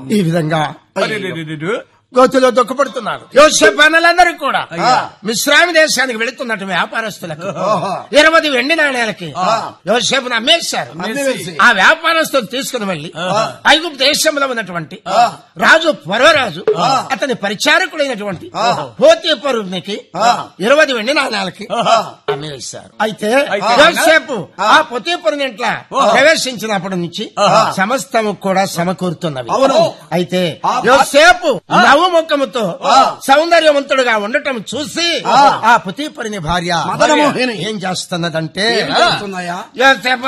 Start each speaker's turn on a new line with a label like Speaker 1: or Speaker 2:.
Speaker 1: ఈ విధంగా
Speaker 2: అరెరెరెరెరె.
Speaker 1: గోతులో దుఃఖపడుతున్నారు యోసేపు అన్నలందరూ కూడా
Speaker 3: ఆ.
Speaker 1: మిశ్రామి దేశానికి వెళుతున్నట్టు వ్యాపారస్తులకు
Speaker 3: ఓహో.
Speaker 1: ఇరవై వెండి నాణ్యాలకి యోసేపును అమ్మేశారు
Speaker 3: అమ్మేసి.
Speaker 1: ఆ వ్యాపారస్తులు తీసుకుని వెళ్లి
Speaker 3: ఆ.
Speaker 1: ఐగుప్తు దేశంలో ఉన్నటువంటి
Speaker 3: ఆ.
Speaker 1: రాజు పర్వరాజు
Speaker 3: ఆ.
Speaker 1: అతని పరిచారకుడైనటువంటి
Speaker 3: ఆ.
Speaker 1: పోతీపరునికి
Speaker 3: ఆ.
Speaker 1: ఇరవై వెండి నాణ్యాలకి
Speaker 3: ఆహా.
Speaker 1: అమ్మేశారు అయితే
Speaker 2: అయితే
Speaker 1: యోసేపు
Speaker 3: ఆ.
Speaker 1: ఆ పొతీపురం ఇంట్లో ప్రవేశించినప్పటి నుంచి
Speaker 3: ఆహా.
Speaker 1: సమస్తము కూడా సమకూరుతున్నవి
Speaker 3: అవును.
Speaker 1: అయితే
Speaker 3: ఆ భా-
Speaker 1: యోసేపు నవ్వుముఖముతో
Speaker 3: ఆ.
Speaker 1: సౌందర్యవంతుడుగా ఉండటం చూసి
Speaker 3: ఆ.
Speaker 1: ఆ పుతీపరిని భార్య
Speaker 3: మదనమోహిని.
Speaker 1: ఏం చేస్తున్నదంటే
Speaker 3: ఏం చేస్తున్నాయా
Speaker 1: యోసేపు